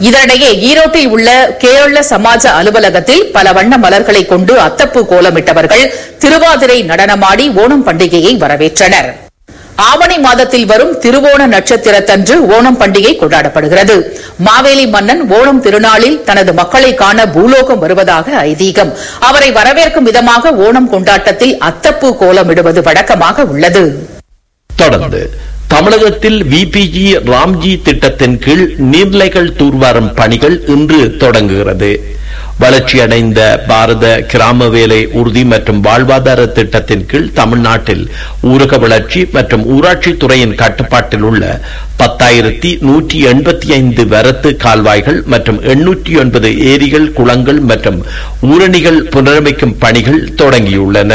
இதனிடையே ஈரோட்டில் உள்ள கேரள சமாஜ அலுவலகத்தில் பல வண்ண மலர்களை கொண்டு அத்தப்பூ கோலமிட்டவர்கள் திருவாதிரை நடனமாடி ஓணம் பண்டிகையை வரவேற்றனர் ஆவணி மாதத்தில் வரும் திருவோண நட்சத்திரத்தன்று ஓணம் பண்டிகை கொண்டாடப்படுகிறது மாவேலி மன்னன் ஓணம் திருநாளில் தனது மக்களை காண பூலோகம் வருவதாக ஐதீகம் அவரை வரவேற்கும் விதமாக ஓணம் கொண்டாட்டத்தில் அத்தப்பூ கோலமிடுவது வழக்கமாக உள்ளது தொடர்ந்து தமிழகத்தில் விபிஜி ராம்ஜி திட்டத்தின் கீழ் நீர்நிலைகள் தூர்வாரும் பணிகள் இன்று தொடங்குகிறது வளர்ச்சியடைந்த பாரத கிராம வேலை உறுதி மற்றும் வாழ்வாதார திட்டத்தின் கீழ் தமிழ்நாட்டில் ஊரக வளர்ச்சி மற்றும் ஊராட்சி துறையின் கட்டுப்பாட்டில் உள்ள பத்தாயிரத்தி நூற்றி எண்பத்தி ஐந்து வரத்து கால்வாய்கள் மற்றும் எண்ணூற்றி ஒன்பது ஏரிகள் குளங்கள் மற்றும் ஊரணிகள் புனரமைக்கும் பணிகள் தொடங்கியுள்ளன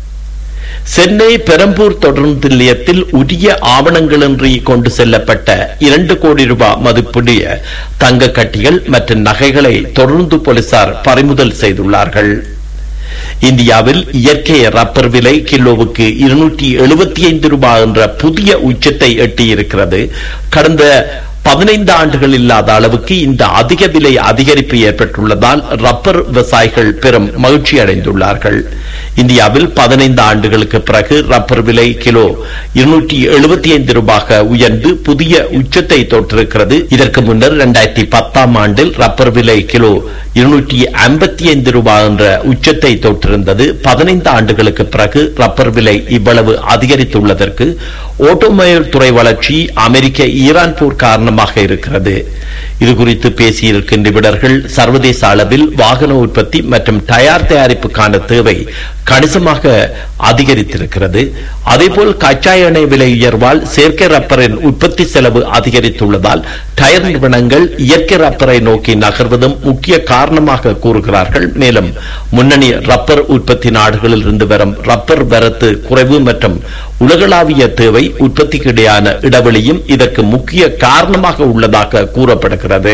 சென்னை பெரம்பூர் தொடருந்து நிலையத்தில் உரிய ஆவணங்களின்றி கொண்டு செல்லப்பட்ட இரண்டு கோடி ரூபாய் மதிப்புடைய தங்க கட்டிகள் மற்றும் நகைகளை தொடர்ந்து போலீசார் பறிமுதல் செய்துள்ளார்கள் இந்தியாவில் இயற்கை ரப்பர் விலை கிலோவுக்கு இருநூற்றி எழுபத்தி ஐந்து ரூபாய் என்ற புதிய உச்சத்தை எட்டியிருக்கிறது கடந்த பதினைந்து ஆண்டுகள் இல்லாத அளவுக்கு இந்த அதிக விலை அதிகரிப்பு ஏற்பட்டுள்ளதால் ரப்பர் விவசாயிகள் பெரும் மகிழ்ச்சி அடைந்துள்ளார்கள் இந்தியாவில் பதினைந்து ஆண்டுகளுக்கு பிறகு ரப்பர் விலை கிலோ இருநூற்றி எழுபத்தி ஐந்து ரூபாக உயர்ந்து புதிய உச்சத்தை தொட்டிருக்கிறது இதற்கு முன்னர் இரண்டாயிரத்தி பத்தாம் ஆண்டில் ரப்பர் விலை கிலோ இருநூற்றி ஐம்பத்தி ஐந்து ரூபாய் என்ற உச்சத்தை தொட்டிருந்தது பதினைந்து ஆண்டுகளுக்கு பிறகு ரப்பர் விலை இவ்வளவு அதிகரித்துள்ளதற்கு ஓட்டோமொபைல் துறை வளர்ச்சி அமெரிக்க ஈரான் போர் காரணமாக இருக்கிறது இது குறித்து பேசியிருக்கின்ற நிபுணர்கள் சர்வதேச அளவில் வாகன உற்பத்தி மற்றும் டயர் தயாரிப்புக்கான தேவை கணிசமாக அதிகரித்திருக்கிறது அதேபோல் கச்சா எண்ணெய் விலை உயர்வால் செயற்கை ரப்பரின் உற்பத்தி செலவு அதிகரித்துள்ளதால் டயர் நிறுவனங்கள் இயற்கை ரப்பரை நோக்கி நகர்வதும் முக்கிய காரணமாக கூறுகிறார்கள் மேலும் முன்னணி ரப்பர் உற்பத்தி நாடுகளில் இருந்து வரும் ரப்பர் வரத்து குறைவு மற்றும் உலகளாவிய தேவை உற்பத்திக்கு இடையான இடைவெளியும் இதற்கு முக்கிய காரணமாக உள்ளதாக கூறப்படுகிறது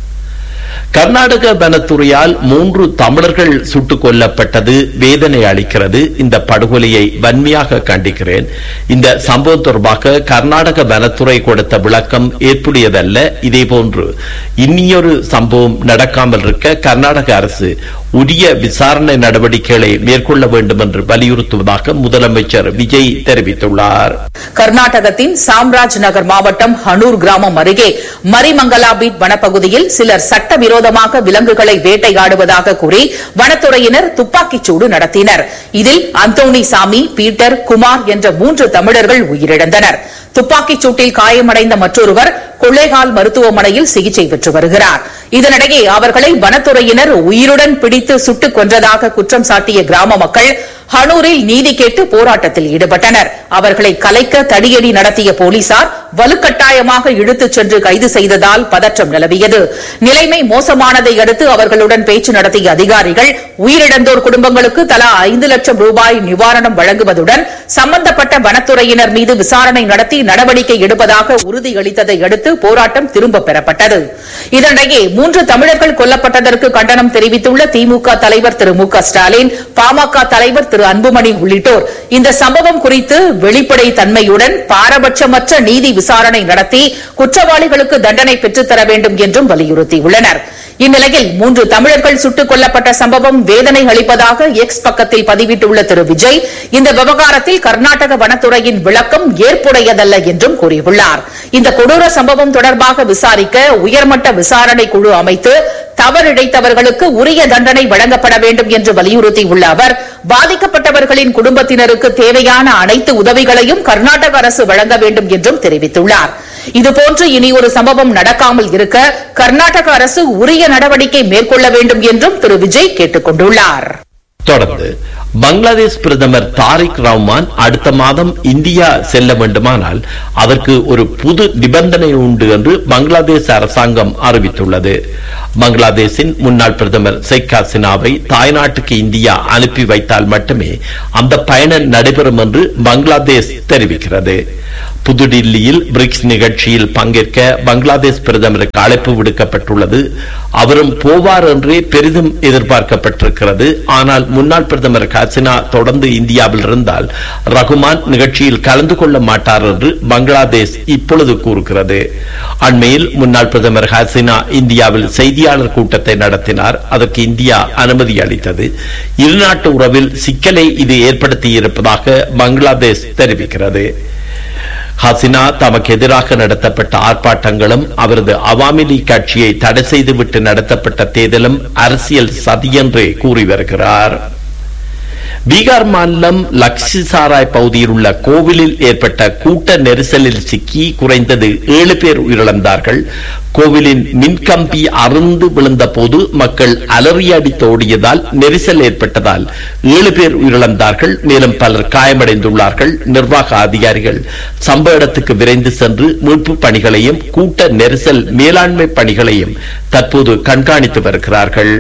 கர்நாடக வனத்துறையால் மூன்று தமிழர்கள் சுட்டுக் கொல்லப்பட்டது வேதனை அளிக்கிறது இந்த படுகொலையை வன்மையாக கண்டிக்கிறேன் இந்த சம்பவம் தொடர்பாக கர்நாடக வனத்துறை கொடுத்த விளக்கம் ஏற்புடையதல்ல இதேபோன்று இன்னியொரு சம்பவம் நடக்காமல் இருக்க கர்நாடக அரசு உரிய விசாரணை நடவடிக்கைகளை மேற்கொள்ள வேண்டும் என்று வலியுறுத்துவதாக முதலமைச்சர் விஜய் தெரிவித்துள்ளார் கர்நாடகத்தின் சாம்ராஜ் நகர் மாவட்டம் ஹனூர் கிராமம் அருகே மரிமங்கலா பீட் வனப்பகுதியில் சிலர் சட்டவிரோதமாக விலங்குகளை வேட்டையாடுவதாக கூறி வனத்துறையினர் துப்பாக்கிச் சூடு நடத்தினர் இதில் அந்தோணி சாமி பீட்டர் குமார் என்ற மூன்று தமிழர்கள் உயிரிழந்தனர் துப்பாக்கிச் சூட்டில் காயமடைந்த மற்றொருவர் கொள்ளைகால் மருத்துவமனையில் சிகிச்சை பெற்று வருகிறார் இதனிடையே அவர்களை வனத்துறையினர் உயிருடன் பிடித்து சுட்டுக் கொன்றதாக குற்றம் சாட்டிய கிராம மக்கள் ஹனூரில் நீதி கேட்டு போராட்டத்தில் ஈடுபட்டனர் அவர்களை கலைக்க தடியடி நடத்திய போலீசார் வலுக்கட்டாயமாக இழுத்துச் சென்று கைது செய்ததால் பதற்றம் நிலவியது நிலைமை மோசமானதை அடுத்து அவர்களுடன் பேச்சு நடத்திய அதிகாரிகள் உயிரிழந்தோர் குடும்பங்களுக்கு தலா ஐந்து லட்சம் ரூபாய் நிவாரணம் வழங்குவதுடன் சம்பந்தப்பட்ட வனத்துறையினர் மீது விசாரணை நடத்தி நடவடிக்கை எடுப்பதாக உறுதியளித்ததை அடுத்து போராட்டம் திரும்பப் பெறப்பட்டது இதனிடையே மூன்று தமிழர்கள் கொல்லப்பட்டதற்கு கண்டனம் தெரிவித்துள்ள திமுக தலைவர் திரு மு க ஸ்டாலின் பாமக தலைவர் திரு அன்புமணி உள்ளிட்டோர் இந்த சம்பவம் குறித்து வெளிப்படை தன்மையுடன் பாரபட்சமற்ற நீதி விசாரணை நடத்தி குற்றவாளிகளுக்கு தண்டனை பெற்றுத்தர வேண்டும் என்றும் வலியுறுத்தியுள்ளனர் இந்நிலையில் மூன்று தமிழர்கள் சுட்டுக் கொல்லப்பட்ட சம்பவம் வேதனை அளிப்பதாக எக்ஸ் பக்கத்தில் பதிவிட்டுள்ள திரு விஜய் இந்த விவகாரத்தில் கர்நாடக வனத்துறையின் விளக்கம் ஏற்புடையதல்ல என்றும் கூறியுள்ளார் இந்த கொடூர சம்பவம் தொடர்பாக விசாரிக்க உயர்மட்ட விசாரணை குழு அமைத்து தவறிழைத்தவர்களுக்கு உரிய தண்டனை வழங்கப்பட வேண்டும் என்று வலியுறுத்தியுள்ள அவர் பாதிக்கப்பட்டவர்களின் குடும்பத்தினருக்கு தேவையான அனைத்து உதவிகளையும் கர்நாடக அரசு வழங்க வேண்டும் என்றும் தெரிவித்துள்ளார் இதுபோன்று இனி ஒரு சம்பவம் நடக்காமல் இருக்க கர்நாடக அரசு உரிய நடவடிக்கை மேற்கொள்ள வேண்டும் என்றும் திரு விஜய் கேட்டுக் கொண்டுள்ளார் தொடர்ந்து பங்களாதேஷ் பிரதமர் தாரிக் ரஹ்மான் அடுத்த மாதம் இந்தியா செல்ல வேண்டுமானால் அதற்கு ஒரு புது நிபந்தனை உண்டு என்று பங்களாதேஷ் அரசாங்கம் அறிவித்துள்ளது பங்களாதேஷின் முன்னாள் பிரதமர் ஷேக் ஹசீனாவை தாய்நாட்டுக்கு இந்தியா அனுப்பி வைத்தால் மட்டுமே அந்த பயணம் நடைபெறும் என்று பங்களாதேஷ் தெரிவிக்கிறது புதுடில்லியில் பிரிக்ஸ் நிகழ்ச்சியில் பங்கேற்க பங்களாதேஷ் பிரதமருக்கு அழைப்பு விடுக்கப்பட்டுள்ளது அவரும் போவார் என்றே பெரிதும் எதிர்பார்க்கப்பட்டிருக்கிறது ஆனால் முன்னாள் பிரதமர் ஹசினா தொடர்ந்து இந்தியாவில் இருந்தால் ரகுமான் நிகழ்ச்சியில் கலந்து கொள்ள மாட்டார் என்று பங்களாதேஷ் இப்பொழுது கூறுகிறது அண்மையில் முன்னாள் பிரதமர் ஹசினா இந்தியாவில் செய்தியாளர் கூட்டத்தை நடத்தினார் அதற்கு இந்தியா அனுமதி அளித்தது இருநாட்டு உறவில் சிக்கலை இது ஏற்படுத்தியிருப்பதாக பங்களாதேஷ் தெரிவிக்கிறது ஹசினா தமக்கு எதிராக நடத்தப்பட்ட ஆர்ப்பாட்டங்களும் அவரது அவாமி லீக் கட்சியை தடை செய்துவிட்டு நடத்தப்பட்ட தேர்தலும் அரசியல் சதியென்றே கூறி வருகிறார் பீகார் மாநிலம் லக்ஷிசாராய் பகுதியில் உள்ள கோவிலில் ஏற்பட்ட கூட்ட நெரிசலில் சிக்கி குறைந்தது ஏழு பேர் உயிரிழந்தார்கள் கோவிலின் மின்கம்பி அறுந்து விழுந்த போது மக்கள் அலறி அடித்து ஓடியதால் நெரிசல் ஏற்பட்டதால் ஏழு பேர் உயிரிழந்தார்கள் மேலும் பலர் காயமடைந்துள்ளார்கள் நிர்வாக அதிகாரிகள் சம்பவ இடத்துக்கு விரைந்து சென்று மீட்பு பணிகளையும் கூட்ட நெரிசல் மேலாண்மை பணிகளையும் தற்போது கண்காணித்து வருகிறார்கள்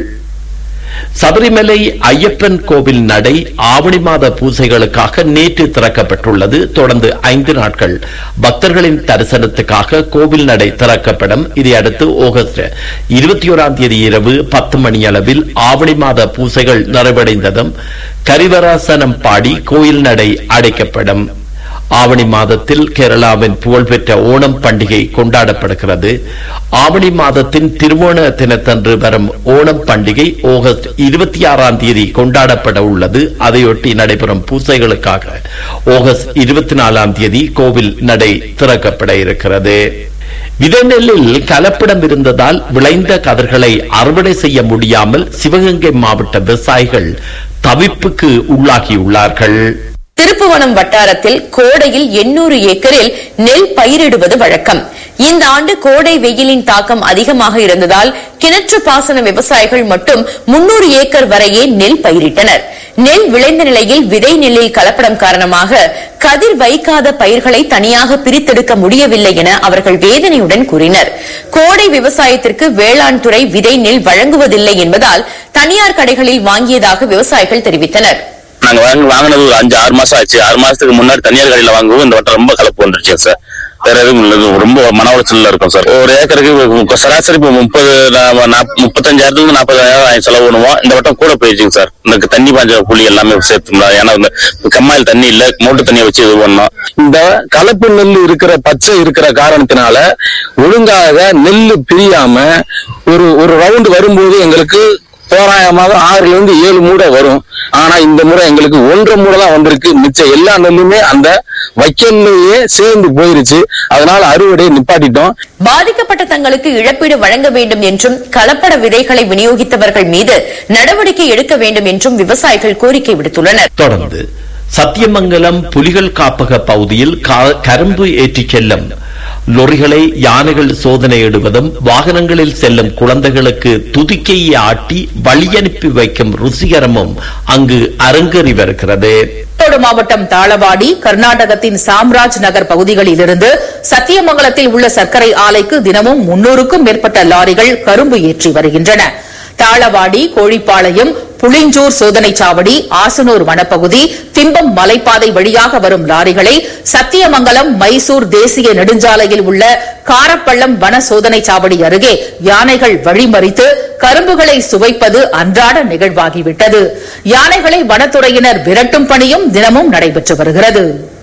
சபரிமலை ஐயப்பன் கோவில் நடை ஆவணி மாத பூசைகளுக்காக நேற்று திறக்கப்பட்டுள்ளது தொடர்ந்து ஐந்து நாட்கள் பக்தர்களின் தரிசனத்துக்காக கோவில் நடை திறக்கப்படும் இதையடுத்து ஆகஸ்ட் இருபத்தி ஓராம் தேதி இரவு பத்து மணி அளவில் ஆவணி மாத பூசைகள் நிறைவடைந்ததும் கரிவராசனம் பாடி கோயில் நடை அடைக்கப்படும் ஆவணி மாதத்தில் கேரளாவின் புகழ்பெற்ற ஓணம் பண்டிகை கொண்டாடப்படுகிறது ஆவணி மாதத்தின் திருவோண தினத்தன்று வரும் ஓணம் பண்டிகை ஆகஸ்ட் இருபத்தி ஆறாம் தேதி கொண்டாடப்பட உள்ளது அதையொட்டி நடைபெறும் பூசைகளுக்காக ஆகஸ்ட் இருபத்தி நாலாம் தேதி கோவில் நடை திறக்கப்பட இருக்கிறது விதைநெல்லில் கலப்படம் இருந்ததால் விளைந்த கதிர்களை அறுவடை செய்ய முடியாமல் சிவகங்கை மாவட்ட விவசாயிகள் தவிப்புக்கு உள்ளாகியுள்ளார்கள் திருப்புவனம் வட்டாரத்தில் கோடையில் எண்ணூறு ஏக்கரில் நெல் பயிரிடுவது வழக்கம் இந்த ஆண்டு கோடை வெயிலின் தாக்கம் அதிகமாக இருந்ததால் கிணற்று பாசன விவசாயிகள் மட்டும் முன்னூறு ஏக்கர் வரையே நெல் பயிரிட்டனர் நெல் விளைந்த நிலையில் விதை நெல்லில் கலப்படம் காரணமாக கதிர் வைக்காத பயிர்களை தனியாக பிரித்தெடுக்க முடியவில்லை என அவர்கள் வேதனையுடன் கூறினர் கோடை விவசாயத்திற்கு வேளாண் துறை விதை நெல் வழங்குவதில்லை என்பதால் தனியார் கடைகளில் வாங்கியதாக விவசாயிகள் தெரிவித்தனர் நாங்க வாங்க வாங்கினது ஒரு அஞ்சு ஆறு மாசம் ஆச்சு ஆறு மாசத்துக்கு முன்னாடி தனியார் கடையில வாங்குவோம் இந்த வட்டம் ரொம்ப கலப்பு வந்துருச்சு சார் வேற எதுவும் இல்லை. இது ரொம்ப மன உளைச்சல்ல இருக்கும் சார் ஒரு ஏக்கருக்கு சராசரி இப்போ முப்பது முப்பத்தஞ்சாயிரத்துல இருந்து நாற்பதாயிரம் செலவு பண்ணுவோம் இந்த வட்டம் கூட போயிடுச்சுங்க சார் இந்த தண்ணி பாஞ்ச புள்ளி எல்லாமே சேர்த்து ஏன்னா இந்த கம்மாயில் தண்ணி இல்ல மோட்டு தண்ணியை வச்சு இது பண்ணோம் இந்த கலப்பு நெல் இருக்கிற பச்சை இருக்கிற காரணத்தினால ஒழுங்காக நெல் பிரியாம ஒரு ஒரு ரவுண்ட் வரும்போது எங்களுக்கு தோராயமாக ஆறுல இருந்து ஏழு மூடை வரும் ஆனா இந்த முறை எங்களுக்கு ஒன்றரை மூடை தான் வந்திருக்கு மிச்சம் எல்லா நெல்லுமே அந்த வைக்கல்லையே சேர்ந்து போயிருச்சு அதனால அறுவடையை நிப்பாட்டிட்டோம் பாதிக்கப்பட்ட தங்களுக்கு இழப்பீடு வழங்க வேண்டும் என்றும் கலப்பட விதைகளை விநியோகித்தவர்கள் மீது நடவடிக்கை எடுக்க வேண்டும் என்றும் விவசாயிகள் கோரிக்கை விடுத்துள்ளனர் தொடர்ந்து சத்தியமங்கலம் புலிகள் காப்பக பகுதியில் கா- கரும்பு ஏற்றிச் செல்லும் லொரிகளை யானைகள் சோதனையிடுவதும் வாகனங்களில் செல்லும் குழந்தைகளுக்கு துதிக்கையை ஆட்டி வழியனுப்பி வைக்கும் ருசிகரமும் அங்கு அரங்கேறி வருகிறது ஈரோடு மாவட்டம் தாளவாடி கர்நாடகத்தின் சாம்ராஜ் நகர் பகுதிகளிலிருந்து சத்தியமங்கலத்தில் உள்ள சர்க்கரை ஆலைக்கு தினமும் முன்னூறுக்கும் மேற்பட்ட லாரிகள் கரும்பு ஏற்றி வருகின்றன தாளவாடி கோழிப்பாளையம் புளிஞ்சூர் சோதனைச் சாவடி ஆசனூர் வனப்பகுதி திம்பம் மலைப்பாதை வழியாக வரும் லாரிகளை சத்தியமங்கலம் மைசூர் தேசிய நெடுஞ்சாலையில் உள்ள காரப்பள்ளம் வன சோதனைச் சாவடி அருகே யானைகள் வழிமறித்து கரும்புகளை சுவைப்பது அன்றாட நிகழ்வாகிவிட்டது யானைகளை வனத்துறையினர் விரட்டும் பணியும் தினமும் நடைபெற்று வருகிறது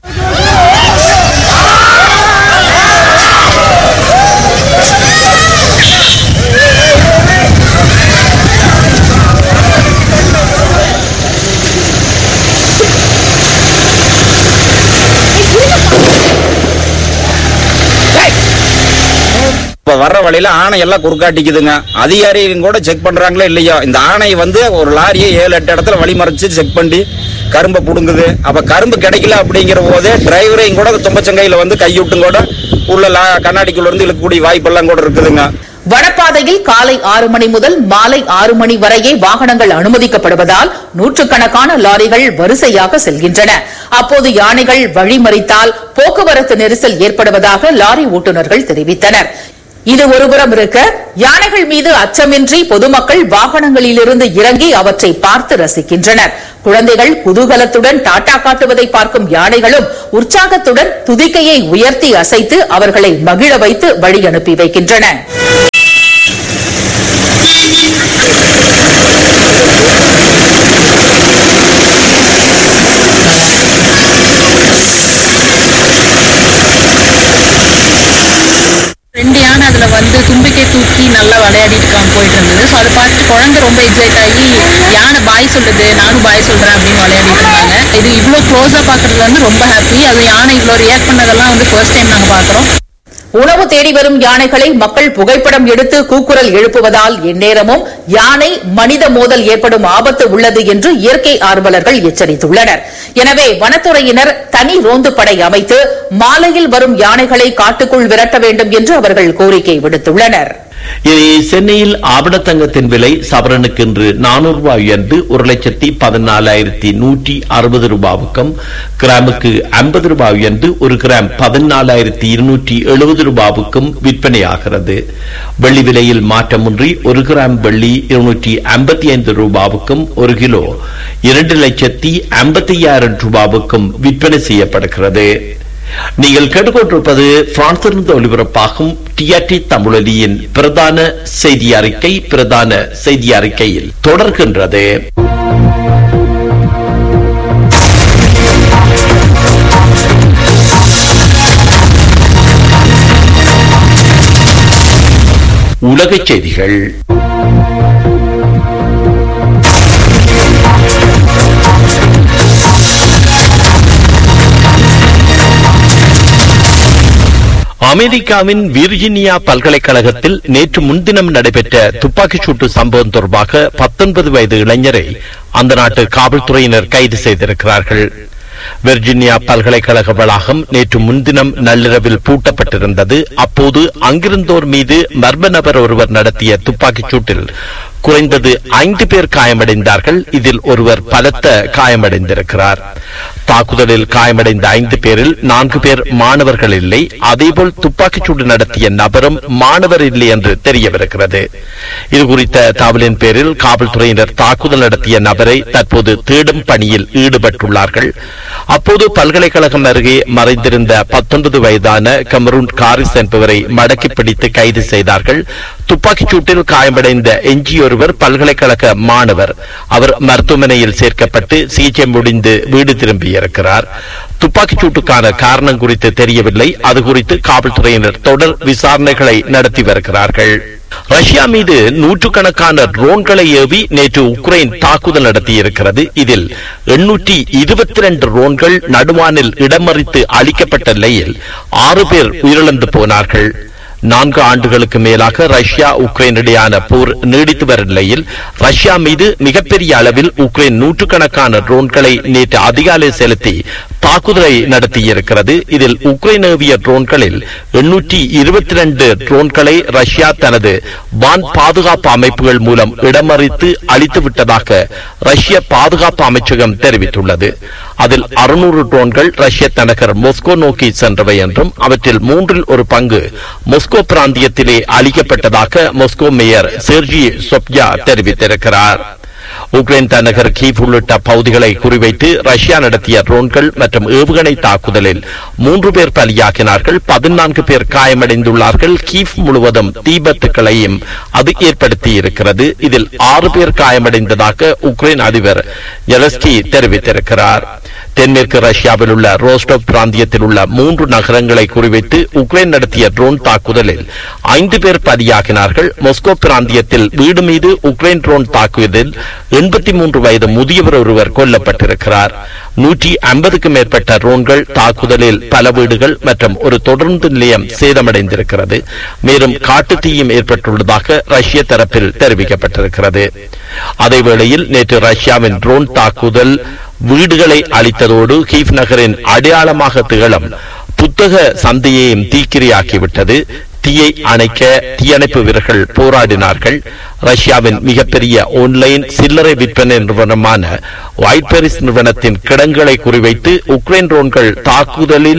இப்ப வர்ற வழியில ஆணை எல்லாம் குறுக்காட்டிக்குதுங்க அதிகாரிகள் கூட செக் பண்றாங்களோ இல்லையோ இந்த ஆணை வந்து ஒரு லாரியை ஏழு எட்டு இடத்துல வழிமறைச்சு செக் பண்ணி கரும்பை புடுங்குது அப்ப கரும்பு கிடைக்கல அப்படிங்கிற போதே டிரைவரையும் கூட தும்பச்சங்கையில வந்து கைவிட்டும் கூட உள்ள லா- கண்ணாடிக்குள்ள இருந்து இழுக்கக்கூடிய வாய்ப்பெல்லாம் கூட இருக்குதுங்க வனப்பாதையில் காலை ஆறு மணி முதல் மாலை ஆறு மணி வரையே வாகனங்கள் அனுமதிக்கப்படுவதால் நூற்றுக்கணக்கான லாரிகள் வரிசையாக செல்கின்றன அப்போது யானைகள் வழிமறித்தால் போக்குவரத்து நெரிசல் ஏற்படுவதாக லாரி ஓட்டுநர்கள் தெரிவித்தனர் இது ஒருபுறம் இருக்க யானைகள் மீது அச்சமின்றி பொதுமக்கள் வாகனங்களிலிருந்து இறங்கி அவற்றை பார்த்து ரசிக்கின்றனர் குழந்தைகள் குதூகலத்துடன் டாட்டா காட்டுவதை பார்க்கும் யானைகளும் உற்சாகத்துடன் துதிக்கையை உயர்த்தி அசைத்து அவர்களை மகிழ வைத்து வழி அனுப்பி வைக்கின்றன ரெண்டு யானை அதில் வந்து தும்பிக்கை தூக்கி நல்லா விளையாடிட்டு இருக்காங்க போயிட்டு இருந்தது ஸோ அதை பார்த்துட்டு குழந்தை ரொம்ப எக்ஸைட் ஆகி யானை பாய் சொல்லுது நானும் பாய் சொல்கிறேன் அப்படின்னு விளையாடிட்டு இருந்தாங்க இது இவ்வளோ க்ளோஸாக பார்க்குறதுல வந்து ரொம்ப ஹாப்பி அது யானை இவ்வளோ ரியாக்ட் பண்ணதெல்லாம் வந்து ஃபர்ஸ்ட் டைம் நாங்கள் பார்க்குறோம் உணவு தேடி வரும் யானைகளை மக்கள் புகைப்படம் எடுத்து கூக்குரல் எழுப்புவதால் எந்நேரமும் யானை மனித மோதல் ஏற்படும் ஆபத்து உள்ளது என்று இயற்கை ஆர்வலர்கள் எச்சரித்துள்ளனர் எனவே வனத்துறையினர் தனி ரோந்து படை அமைத்து மாலையில் வரும் யானைகளை காட்டுக்குள் விரட்ட வேண்டும் என்று அவர்கள் கோரிக்கை விடுத்துள்ளனர் இனி சென்னையில் ஆபணத்தங்கத்தின் விலை சவரனுக்கு இன்று நானூறு ரூபாய் உயர்ந்து ஒரு லட்சத்தி பதினாலாயிரத்தி நூற்றி அறுபது ரூபாவுக்கும் கிராமுக்கு ஐம்பது ரூபாய் உயர்ந்து ஒரு கிராம் பதினாலாயிரத்தி இருநூற்றி எழுபது ரூபாவுக்கும் விற்பனையாகிறது வெள்ளி விலையில் மாற்றமின்றி ஒரு கிராம் வெள்ளி இருநூற்றி ஐம்பத்தி ஐந்து ரூபாவுக்கும் ஒரு கிலோ இரண்டு லட்சத்தி ஐம்பத்தி ஐயாயிரம் ரூபாவுக்கும் விற்பனை செய்யப்படுகிறது நீங்கள் கேட்டுக்கொண்டிருப்பது பிரான்சிலிருந்து ஒலிபரப்பாகும் டிஆர்டி தமிழொலியின் பிரதான செய்தி அறிக்கை பிரதான செய்தி அறிக்கையில் தொடர்கின்றது உலகச் செய்திகள் அமெரிக்காவின் விர்ஜினியா பல்கலைக்கழகத்தில் நேற்று முன்தினம் நடைபெற்ற துப்பாக்கிச் சூட்டு சம்பவம் தொடர்பாக பத்தொன்பது வயது இளைஞரை அந்த நாட்டு காவல்துறையினர் கைது செய்திருக்கிறார்கள் வெர்ஜினியா பல்கலைக்கழக வளாகம் நேற்று முன்தினம் நள்ளிரவில் பூட்டப்பட்டிருந்தது அப்போது அங்கிருந்தோர் மீது மர்ம நபர் ஒருவர் நடத்திய துப்பாக்கிச் சூட்டில் குறைந்தது ஐந்து பேர் காயமடைந்தார்கள் இதில் ஒருவர் பலத்த காயமடைந்திருக்கிறார் தாக்குதலில் காயமடைந்த ஐந்து பேரில் நான்கு பேர் மாணவர்கள் இல்லை அதேபோல் துப்பாக்கிச்சூடு நடத்திய நபரும் மாணவர் இல்லை என்று தெரியவிருக்கிறது இது குறித்த தகவலின் பேரில் காவல்துறையினர் தாக்குதல் நடத்திய நபரை தற்போது தேடும் பணியில் ஈடுபட்டுள்ளார்கள் அப்போது பல்கலைக்கழகம் அருகே மறைந்திருந்த பத்தொன்பது வயதான கமரூன் காரிஸ் என்பவரை மடக்கி பிடித்து கைது செய்தார்கள் துப்பாக்கிச் சூட்டில் காயமடைந்த எஞ்சியொருவர் பல்கலைக்கழக மாணவர் அவர் மருத்துவமனையில் சேர்க்கப்பட்டு சிகிச்சை முடிந்து வீடு திரும்பியிருக்கிறார் துப்பாக்கிச் சூட்டுக்கான காரணம் குறித்து தெரியவில்லை அது குறித்து காவல்துறையினர் தொடர் விசாரணைகளை நடத்தி வருகிறார்கள் ரஷ்யா மீது நூற்றுக்கணக்கான ட்ரோன்களை ஏவி நேற்று உக்ரைன் தாக்குதல் நடத்தியிருக்கிறது இதில் எண்ணூற்றி இருபத்தி ரெண்டு ட்ரோன்கள் நடுவானில் இடமறித்து அளிக்கப்பட்ட நிலையில் ஆறு பேர் உயிரிழந்து போனார்கள் நான்கு ஆண்டுகளுக்கு மேலாக ரஷ்யா உக்ரைன் இடையான போர் நீடித்து வரும் நிலையில் ரஷ்யா மீது மிகப்பெரிய அளவில் உக்ரைன் நூற்றுக்கணக்கான ட்ரோன்களை நேற்று அதிகாலை செலுத்தி தாக்குதலை நடத்தியிருக்கிறது இதில் உக்ரைன் ஏவிய ட்ரோன்களில் எண்ணூற்றி இருபத்தி ரெண்டு ட்ரோன்களை ரஷ்யா தனது வான் பாதுகாப்பு அமைப்புகள் மூலம் இடமறித்து அளித்து விட்டதாக ரஷ்ய பாதுகாப்பு அமைச்சகம் தெரிவித்துள்ளது அதில் அறுநூறு ட்ரோன்கள் ரஷ்ய தலைநகர் மொஸ்கோ நோக்கி சென்றவை என்றும் அவற்றில் மூன்றில் ஒரு பங்கு மொஸ்கோ பிராந்தியத்திலே அளிக்கப்பட்டதாக மொஸ்கோ மேயர் செர்ஜி சொப்யா தெரிவித்திருக்கிறார் உக்ரைன் தலைநகர் கீவ் உள்ளிட்ட பகுதிகளை குறிவைத்து ரஷ்யா நடத்திய ட்ரோன்கள் மற்றும் ஏவுகணை தாக்குதலில் மூன்று பேர் பலியாகினார்கள் பதினான்கு பேர் காயமடைந்துள்ளார்கள் கீவ் முழுவதும் தீபத்துக்களையும் அது ஏற்படுத்தி இருக்கிறது இதில் ஆறு பேர் காயமடைந்ததாக உக்ரைன் அதிபர் ஜெலஸ்கி தெரிவித்திருக்கிறார் தென்மேற்கு ரஷ்யாவில் உள்ள ரோஸ்டோவ் பிராந்தியத்தில் உள்ள மூன்று நகரங்களை குறிவைத்து உக்ரைன் நடத்திய ட்ரோன் தாக்குதலில் ஐந்து பேர் பலியாகினார்கள் மொஸ்கோ பிராந்தியத்தில் வீடு மீது உக்ரைன் ட்ரோன் தாக்குவதில் எண்பத்தி மூன்று வயது முதியவர் ஒருவர் கொல்லப்பட்டிருக்கிறார் நூற்றி ஐம்பதுக்கும் மேற்பட்ட ட்ரோன்கள் தாக்குதலில் பல வீடுகள் மற்றும் ஒரு தொடர்ந்து நிலையம் சேதமடைந்திருக்கிறது மேலும் காட்டு தீயும் ஏற்பட்டுள்ளதாக ரஷ்ய தரப்பில் தெரிவிக்கப்பட்டிருக்கிறது அதேவேளையில் நேற்று ரஷ்யாவின் ட்ரோன் தாக்குதல் வீடுகளை அளித்ததோடு கீவ் நகரின் அடையாளமாக திகழும் புத்தக சந்தையையும் தீக்கிரையாக்கிவிட்டது தீயை அணைக்க தீயணைப்பு வீரர்கள் போராடினார்கள் ரஷ்யாவின் மிகப்பெரிய ஆன்லைன் சில்லறை விற்பனை நிறுவனமான ஒயிட் பெரிஸ் நிறுவனத்தின் கிடங்குகளை குறிவைத்து உக்ரைன் ட்ரோன்கள் தாக்குதலில்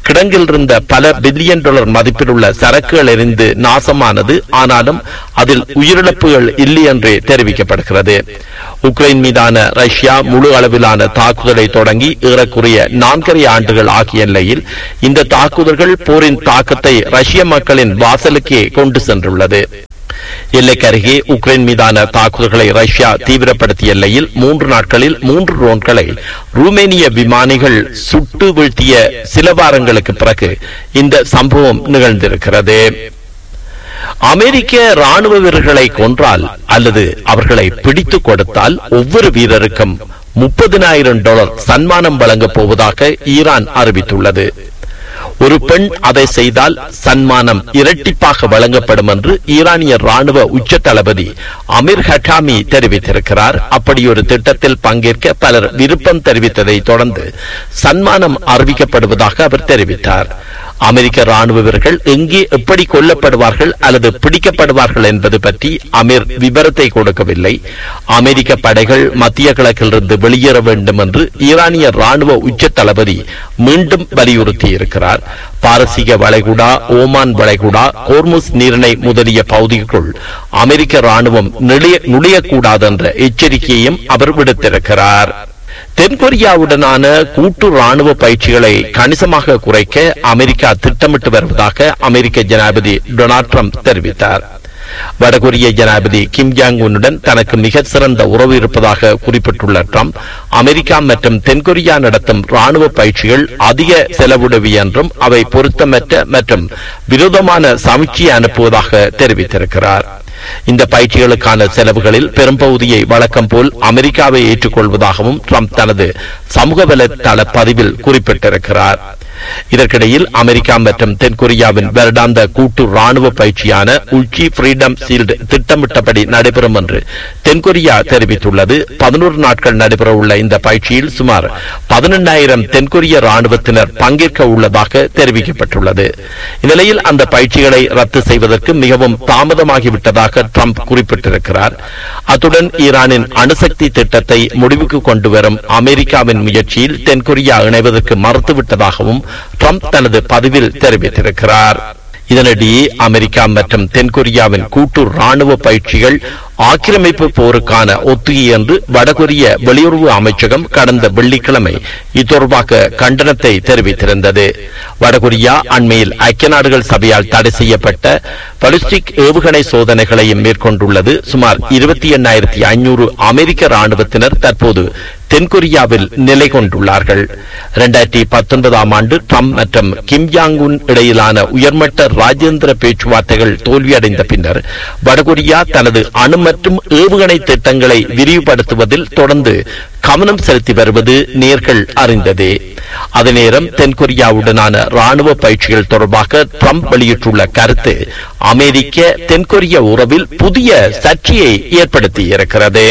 கிடங்கில் இருந்த பல பில்லியன் டாலர் மதிப்பில் உள்ள சரக்குகள் எரிந்து நாசமானது ஆனாலும் அதில் உயிரிழப்புகள் இல்லை என்றே தெரிவிக்கப்படுகிறது உக்ரைன் மீதான ரஷ்யா முழு அளவிலான தாக்குதலை தொடங்கி ஏறக்குறைய நான்கரை ஆண்டுகள் ஆகிய நிலையில் இந்த தாக்குதல்கள் போரின் தாக்கத்தை ரஷ்ய மக்களின் வாசலுக்கே கொண்டு சென்றுள்ளது எல்லைக்கு அருகே உக்ரைன் மீதான தாக்குதல்களை ரஷ்யா தீவிரப்படுத்திய எல்லையில் மூன்று நாட்களில் மூன்று ட்ரோன்களை ரூமேனிய விமானிகள் சுட்டு வீழ்த்திய சில வாரங்களுக்கு பிறகு இந்த சம்பவம் நிகழ்ந்திருக்கிறது அமெரிக்க ராணுவ வீரர்களை கொன்றால் அல்லது அவர்களை பிடித்துக் கொடுத்தால் ஒவ்வொரு வீரருக்கும் முப்பதினாயிரம் டாலர் சன்மானம் வழங்கப் போவதாக ஈரான் அறிவித்துள்ளது ஒரு பெண் அதை செய்தால் சன்மானம் இரட்டிப்பாக வழங்கப்படும் என்று ஈரானிய ராணுவ உச்ச தளபதி அமீர் ஹட்டாமி தெரிவித்திருக்கிறார் அப்படி ஒரு திட்டத்தில் பங்கேற்க பலர் விருப்பம் தெரிவித்ததை தொடர்ந்து சன்மானம் அறிவிக்கப்படுவதாக அவர் தெரிவித்தார் அமெரிக்க ராணுவ வீரர்கள் எங்கே எப்படி கொல்லப்படுவார்கள் அல்லது பிடிக்கப்படுவார்கள் என்பது பற்றி அமீர் விவரத்தை கொடுக்கவில்லை அமெரிக்க படைகள் மத்திய கிழக்கிலிருந்து வெளியேற வேண்டும் என்று ஈரானிய ராணுவ உச்ச தளபதி மீண்டும் வலியுறுத்தியிருக்கிறார் பாரசீக வளைகுடா ஓமான் வளைகுடா கோர்முஸ் நீரிணை முதலிய பகுதிக்குள் அமெரிக்க ராணுவம் நுழைய- நுழையக்கூடாது என்ற எச்சரிக்கையையும் அவர் விடுத்திருக்கிறார் தென்கொரியாவுடனான கூட்டு ராணுவ பயிற்சிகளை கணிசமாக குறைக்க அமெரிக்கா திட்டமிட்டு வருவதாக அமெரிக்க ஜனாதிபதி டொனால்ட் ட்ரம்ப் தெரிவித்தார் வடகொரிய ஜனாதிபதி கிம் ஜாங் உன்னுடன் தனக்கு மிக சிறந்த உறவு இருப்பதாக குறிப்பிட்டுள்ள ட்ரம்ப் அமெரிக்கா மற்றும் தென்கொரியா நடத்தும் ராணுவ பயிற்சிகள் அதிக செலவுடவி என்றும் அவை பொருத்தமற்ற மற்றும் விரோதமான சமீட்சியை அனுப்புவதாக தெரிவித்திருக்கிறார் இந்த பயிற்சிகளுக்கான செலவுகளில் பெரும்பகுதியை வழக்கம் போல் அமெரிக்காவை ஏற்றுக்கொள்வதாகவும் ட்ரம்ப் தனது சமூக வலைதள பதிவில் குறிப்பிட்டிருக்கிறார் இதற்கிடையில் அமெரிக்கா மற்றும் தென்கொரியாவின் வருடாந்த கூட்டு ராணுவ பயிற்சியான உச்சி ஃப்ரீடம் சீல்டு திட்டமிட்டபடி நடைபெறும் என்று தென்கொரியா தெரிவித்துள்ளது பதினோரு நாட்கள் நடைபெறவுள்ள இந்த பயிற்சியில் சுமார் பதினெண்ணாயிரம் தென்கொரிய ராணுவத்தினர் பங்கேற்க உள்ளதாக தெரிவிக்கப்பட்டுள்ளது இந்நிலையில் அந்த பயிற்சிகளை ரத்து செய்வதற்கு மிகவும் தாமதமாகிவிட்டதாக ட்ரம்ப் குறிப்பிட்டிருக்கிறார் அத்துடன் ஈரானின் அணுசக்தி திட்டத்தை முடிவுக்கு கொண்டு வரும் அமெரிக்காவின் முயற்சியில் தென்கொரியா இணைவதற்கு மறுத்துவிட்டதாகவும் ட்ரம்ப் தனது பதிவில் தெரிவித்திருக்கிறார் இதனிடையே அமெரிக்கா மற்றும் தென்கொரியாவின் கூட்டு ராணுவ பயிற்சிகள் ஆக்கிரமிப்பு போருக்கான ஒத்திகை என்று வடகொரிய வெளியுறவு அமைச்சகம் கடந்த வெள்ளிக்கிழமை இத்தொடர்பாக கண்டனத்தை தெரிவித்திருந்தது வடகொரியா அண்மையில் ஐக்கிய நாடுகள் சபையால் தடை செய்யப்பட்ட பலிஸ்டிக் ஏவுகணை சோதனைகளையும் மேற்கொண்டுள்ளது சுமார் இருபத்தி எண்ணாயிரத்தி ஐநூறு அமெரிக்க ராணுவத்தினர் தற்போது தென்கொரியாவில் நிலை கொண்டுள்ளார்கள் இரண்டாயிரத்தி பத்தொன்பதாம் ஆண்டு ட்ரம்ப் மற்றும் கிம் ஜாங் உன் இடையிலான உயர்மட்ட ராஜேந்திர பேச்சுவார்த்தைகள் தோல்வியடைந்த பின்னர் வடகொரியா தனது அணு மற்றும் ஏவுகணை திட்டங்களை விரிவுபடுத்துவதில் தொடர்ந்து கவனம் செலுத்தி வருவது நேர்கள் அறிந்ததே அதே நேரம் தென்கொரியாவுடனான ராணுவ பயிற்சிகள் தொடர்பாக ட்ரம்ப் வெளியிட்டுள்ள கருத்து அமெரிக்க தென்கொரிய உறவில் புதிய சர்ச்சையை ஏற்படுத்தியிருக்கிறது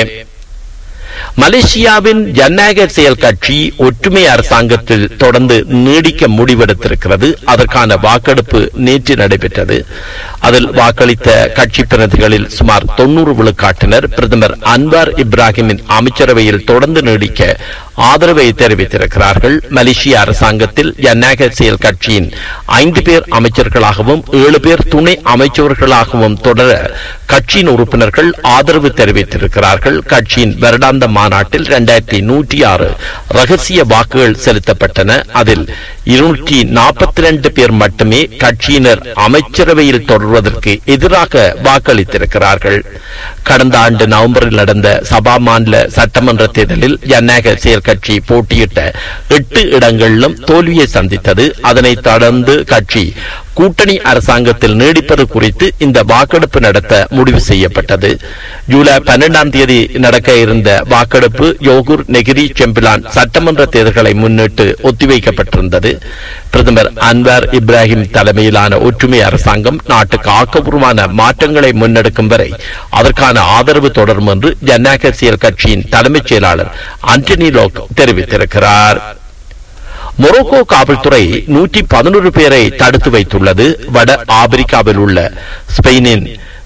மலேசியாவின் ஜனநாயக செயல் கட்சி ஒற்றுமை அரசாங்கத்தில் தொடர்ந்து நீடிக்க முடிவெடுத்திருக்கிறது அதற்கான வாக்கெடுப்பு நேற்று நடைபெற்றது அதில் வாக்களித்த கட்சி பிரதிகளில் சுமார் தொன்னூறு விழுக்காட்டினர் பிரதமர் அன்வார் இப்ராஹிமின் அமைச்சரவையில் தொடர்ந்து நீடிக்க ஆதரவை தெரிவித்திருக்கிறார்கள் மலேசிய அரசாங்கத்தில் ஜனநாயக செயல் கட்சியின் ஐந்து பேர் அமைச்சர்களாகவும் ஏழு பேர் துணை அமைச்சர்களாகவும் தொடர கட்சியின் உறுப்பினர்கள் ஆதரவு தெரிவித்திருக்கிறார்கள் கட்சியின் வருடாந்த மாநாட்டில் இரண்டாயிரத்தி நூற்றி ஆறு ரகசிய வாக்குகள் செலுத்தப்பட்டன அதில் இருநூற்றி நாற்பத்தி ரெண்டு பேர் மட்டுமே கட்சியினர் அமைச்சரவையில் தொடர்வதற்கு எதிராக வாக்களித்திருக்கிறார்கள் கடந்த ஆண்டு நவம்பரில் நடந்த சபா மாநில சட்டமன்ற தேர்தலில் ஜனநாயக செயல் கட்சி போட்டியிட்ட எட்டு இடங்களிலும் தோல்வியை சந்தித்தது அதனைத் தொடர்ந்து கட்சி கூட்டணி அரசாங்கத்தில் நீடிப்பது குறித்து இந்த வாக்கெடுப்பு நடத்த முடிவு செய்யப்பட்டது ஜூலை பன்னெண்டாம் தேதி நடக்க இருந்த வாக்கெடுப்பு யோகூர் நெகிரி செம்பிலான் சட்டமன்ற தேர்தல்களை முன்னிட்டு ஒத்திவைக்கப்பட்டிருந்தது பிரதமர் அன்வார் இப்ராஹிம் தலைமையிலான ஒற்றுமை அரசாங்கம் நாட்டுக்கு ஆக்கப்பூர்வமான மாற்றங்களை முன்னெடுக்கும் வரை அதற்கான ஆதரவு தொடரும் என்று ஜனநாயக அரசியல் கட்சியின் தலைமைச் செயலாளர் ஆண்டனி லோக் தெரிவித்திருக்கிறார் மொரோக்கோ காவல்துறை நூற்றி பதினொரு பேரை தடுத்து வைத்துள்ளது வட ஆப்பிரிக்காவில் உள்ள ஸ்பெயினின்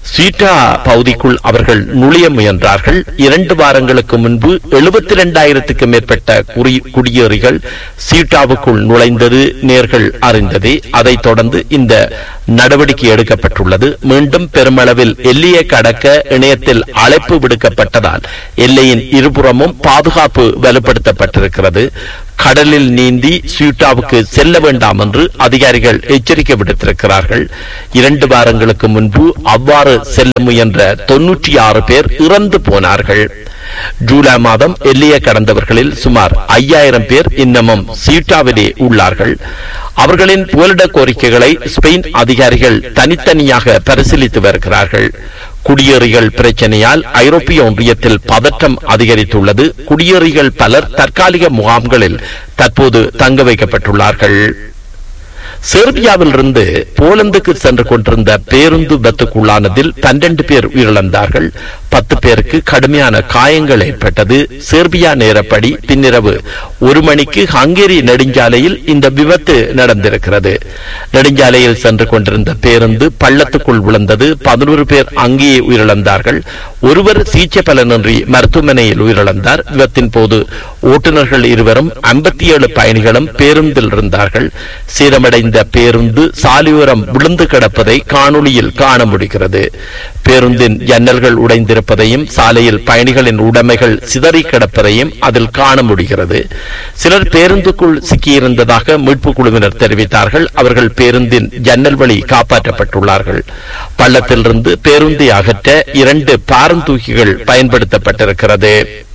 சீட்டா பகுதிக்குள் அவர்கள் நுழைய முயன்றார்கள் இரண்டு வாரங்களுக்கு முன்பு எழுபத்தி இரண்டாயிரத்துக்கும் மேற்பட்ட குறி- குடியேறிகள் சீட்டாவுக்குள் நுழைந்தது நேர்கள் அறிந்ததே அதைத் தொடர்ந்து இந்த நடவடிக்கை எடுக்கப்பட்டுள்ளது மீண்டும் பெருமளவில் எல்லையை கடக்க இணையத்தில் அழைப்பு விடுக்கப்பட்டதால் எல்லையின் இருபுறமும் பாதுகாப்பு வலுப்படுத்தப்பட்டிருக்கிறது கடலில் நீந்தி சீட்டாவுக்கு செல்ல வேண்டாம் என்று அதிகாரிகள் எச்சரிக்கை விடுத்திருக்கிறார்கள் இரண்டு வாரங்களுக்கு முன்பு அவ்வாறு செல்ல முயன்ற தொன்னூற்றி ஆறு பேர் இறந்து போனார்கள் ஜூலை மாதம் எல்லையை கடந்தவர்களில் சுமார் ஐயாயிரம் பேர் இன்னமும் சீட்டாவிலே உள்ளார்கள் அவர்களின் புகலிட கோரிக்கைகளை ஸ்பெயின் அதிகாரிகள் தனித்தனியாக பரிசீலித்து வருகிறார்கள் குடியேறிகள் பிரச்சனையால் ஐரோப்பிய ஒன்றியத்தில் பதற்றம் அதிகரித்துள்ளது குடியேறிகள் பலர் தற்காலிக முகாம்களில் தற்போது தங்க வைக்கப்பட்டுள்ளார்கள் செர்பியாவிலிருந்து போலந்துக்கு சென்று கொண்டிருந்த பேருந்து விபத்துக்குள்ளானதில் பன்னிரண்டு பேர் உயிரிழந்தார்கள் பத்து பேருக்கு கடுமையான காயங்கள் ஏற்பட்டது செர்பியா நேரப்படி பின்னிரவு ஒரு மணிக்கு ஹங்கேரி நெடுஞ்சாலையில் இந்த விபத்து நடந்திருக்கிறது நெடுஞ்சாலையில் சென்று கொண்டிருந்த பேருந்து பள்ளத்துக்குள் விழுந்தது பதினோரு பேர் அங்கேயே உயிரிழந்தார்கள் ஒருவர் சிகிச்சை பலனின்றி மருத்துவமனையில் உயிரிழந்தார் விபத்தின் போது ஓட்டுநர்கள் இருவரும் ஐம்பத்தி ஏழு பயணிகளும் பேருந்தில் இருந்தார்கள் சேதமடைந்த பேருந்து சாலையோரம் விழுந்து கிடப்பதை காணொளியில் காண முடிகிறது பேருந்தின் ஜன்னல்கள் உடைந்திருப்பதையும் சாலையில் பயணிகளின் உடைமைகள் சிதறி கிடப்பதையும் அதில் காண முடிகிறது சிலர் பேருந்துக்குள் சிக்கியிருந்ததாக மீட்பு குழுவினர் தெரிவித்தார்கள் அவர்கள் பேருந்தின் ஜன்னல் வழி காப்பாற்றப்பட்டுள்ளார்கள் பள்ளத்திலிருந்து பேருந்தை அகற்ற இரண்டு பாரந்தூக்கிகள் பயன்படுத்தப்பட்டிருக்கிறது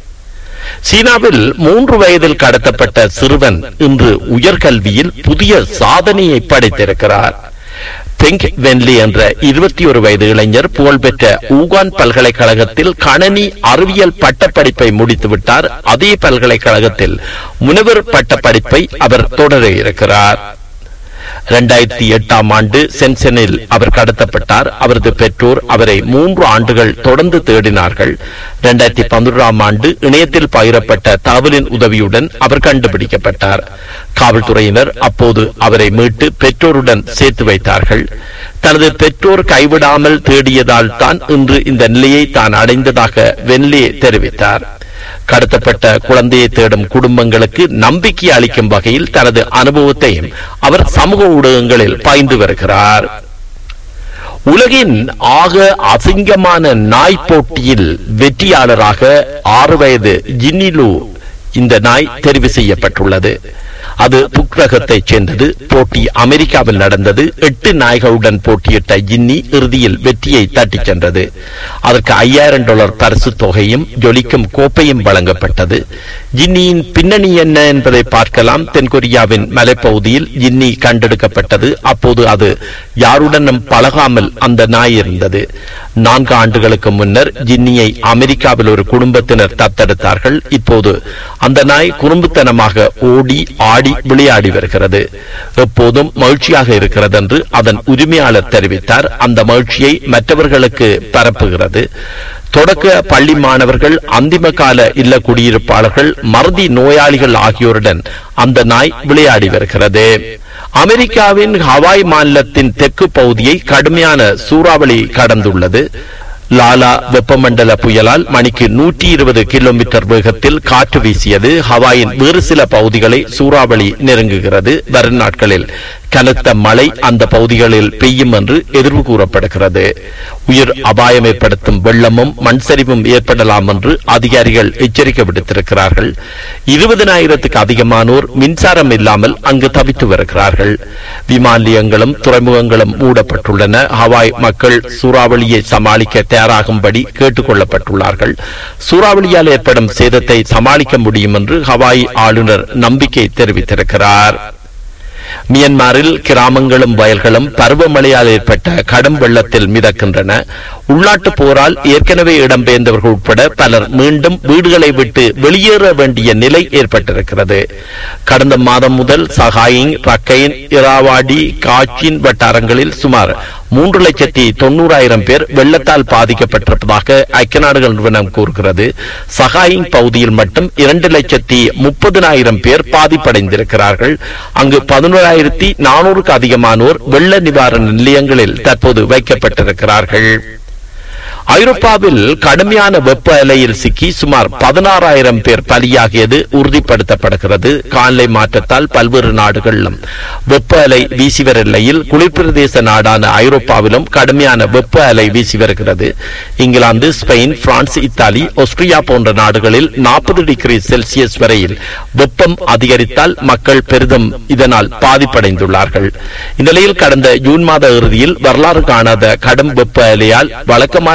சீனாவில் மூன்று வயதில் கடத்தப்பட்ட சிறுவன் இன்று உயர்கல்வியில் புதிய சாதனையை படைத்திருக்கிறார் பெங் வென்லி என்ற இருபத்தி ஒரு வயது இளைஞர் புகழ்பெற்ற ஊகான் பல்கலைக்கழகத்தில் கணனி அறிவியல் பட்டப்படிப்பை முடித்துவிட்டார் அதே பல்கலைக்கழகத்தில் முனைவர் பட்டப்படிப்பை அவர் தொடர இருக்கிறார் இரண்டாயிரத்தி எட்டாம் ஆண்டு சென்சனில் அவர் கடத்தப்பட்டார் அவரது பெற்றோர் அவரை மூன்று ஆண்டுகள் தொடர்ந்து தேடினார்கள் இரண்டாயிரத்தி பதினொன்றாம் ஆண்டு இணையத்தில் பகிரப்பட்ட தகவலின் உதவியுடன் அவர் கண்டுபிடிக்கப்பட்டார் காவல்துறையினர் அப்போது அவரை மீட்டு பெற்றோருடன் சேர்த்து வைத்தார்கள் தனது பெற்றோர் கைவிடாமல் தேடியதால் தான் இன்று இந்த நிலையை தான் அடைந்ததாக வென்லே தெரிவித்தார் கடத்தப்பட்ட குழந்தையை தேடும் குடும்பங்களுக்கு நம்பிக்கை அளிக்கும் வகையில் தனது அனுபவத்தையும் அவர் சமூக ஊடகங்களில் பாய்ந்து வருகிறார் உலகின் ஆக அசிங்கமான நாய் போட்டியில் வெற்றியாளராக ஆறு வயது ஜின்னிலு இந்த நாய் தெரிவு செய்யப்பட்டுள்ளது அது புக்ரகத்தைச் சேர்ந்தது போட்டி அமெரிக்காவில் நடந்தது எட்டு நாய்களுடன் போட்டியிட்ட ஜின்னி இறுதியில் வெற்றியை தட்டிச் சென்றது அதற்கு ஐயாயிரம் டாலர் பரிசு தொகையும் ஜொலிக்கும் கோப்பையும் வழங்கப்பட்டது ஜின்னியின் பின்னணி என்ன என்பதை பார்க்கலாம் தென்கொரியாவின் மலைப்பகுதியில் ஜின்னி கண்டெடுக்கப்பட்டது அப்போது அது யாருடனும் பழகாமல் அந்த நாய் இருந்தது நான்கு ஆண்டுகளுக்கு முன்னர் ஜின்னியை அமெரிக்காவில் ஒரு குடும்பத்தினர் தத்தெடுத்தார்கள் இப்போது அந்த நாய் குறும்புத்தனமாக ஓடி ஆடி விளையாடி வருகிறது எப்போதும் மகிழ்ச்சியாக இருக்கிறது என்று அதன் உரிமையாளர் தெரிவித்தார் அந்த மகிழ்ச்சியை மற்றவர்களுக்கு பரப்புகிறது தொடக்க பள்ளி மாணவர்கள் அந்திம கால இல்ல குடியிருப்பாளர்கள் மறதி நோயாளிகள் ஆகியோருடன் அந்த நாய் விளையாடி வருகிறது அமெரிக்காவின் ஹவாய் மாநிலத்தின் தெற்கு பகுதியை கடுமையான சூறாவளி கடந்துள்ளது லாலா வெப்பமண்டல புயலால் மணிக்கு நூற்றி இருபது கிலோமீட்டர் வேகத்தில் காற்று வீசியது ஹவாயின் வேறு சில பகுதிகளை சூறாவளி நெருங்குகிறது வரும் நாட்களில் கனத்த மழை அந்த பகுதிகளில் பெய்யும் என்று எதிர்வு கூறப்படுகிறது உயிர் அபாயம் ஏற்படுத்தும் வெள்ளமும் மண் சரிவும் ஏற்படலாம் என்று அதிகாரிகள் எச்சரிக்கை விடுத்திருக்கிறார்கள் இருபதனாயிரத்துக்கு அதிகமானோர் மின்சாரம் இல்லாமல் அங்கு தவித்து வருகிறார்கள் விமான நிலையங்களும் துறைமுகங்களும் மூடப்பட்டுள்ளன ஹவாய் மக்கள் சூறாவளியை சமாளிக்க தயாராகும்படி கேட்டுக் கொள்ளப்பட்டுள்ளார்கள் சூறாவளியால் ஏற்படும் சேதத்தை சமாளிக்க முடியும் என்று ஹவாய் ஆளுநர் நம்பிக்கை தெரிவித்திருக்கிறார் மியன்மாரில் கிராமங்களும் வயல்களும் பருவமழையால் ஏற்பட்ட கடும் வெள்ளத்தில் மிதக்கின்றன உள்நாட்டு போரால் ஏற்கனவே இடம்பெயர்ந்தவர்கள் உட்பட பலர் மீண்டும் வீடுகளை விட்டு வெளியேற வேண்டிய நிலை ஏற்பட்டிருக்கிறது கடந்த மாதம் முதல் சகாயிங் ரக்கைன் இராவாடி காச்சின் வட்டாரங்களில் சுமார் மூன்று லட்சத்தி தொண்ணூறாயிரம் பேர் வெள்ளத்தால் பாதிக்கப்பட்டிருப்பதாக ஐக்கிய நாடுகள் நிறுவனம் கூறுகிறது சகாயிங் பகுதியில் மட்டும் இரண்டு லட்சத்தி முப்பதினாயிரம் பேர் பாதிப்படைந்திருக்கிறார்கள் அங்கு பதினோராயிரத்தி நானூறுக்கு அதிகமானோர் வெள்ள நிவாரண நிலையங்களில் தற்போது வைக்கப்பட்டிருக்கிறார்கள் ஐரோப்பாவில் கடுமையான வெப்ப அலையில் சிக்கி சுமார் பதினாறாயிரம் பேர் பலியாகியது உறுதிப்படுத்தப்படுகிறது காலை மாற்றத்தால் பல்வேறு நாடுகளிலும் வெப்ப அலை வீசி வரும் நிலையில் குளிர்பிரதேச நாடான ஐரோப்பாவிலும் கடுமையான வெப்ப அலை வீசி வருகிறது England Spain France Italy Austria போன்ற நாடுகளில் நாற்பது டிகிரி செல்சியஸ் வரையில் வெப்பம் அதிகரித்தால் மக்கள் பெரிதும் இதனால் பாதிப்படைந்துள்ளார்கள் இந்நிலையில் கடந்த ஜூன் மாத இறுதியில் வரலாறு காணாத கடும் வெப்ப அலையால் வழக்கமான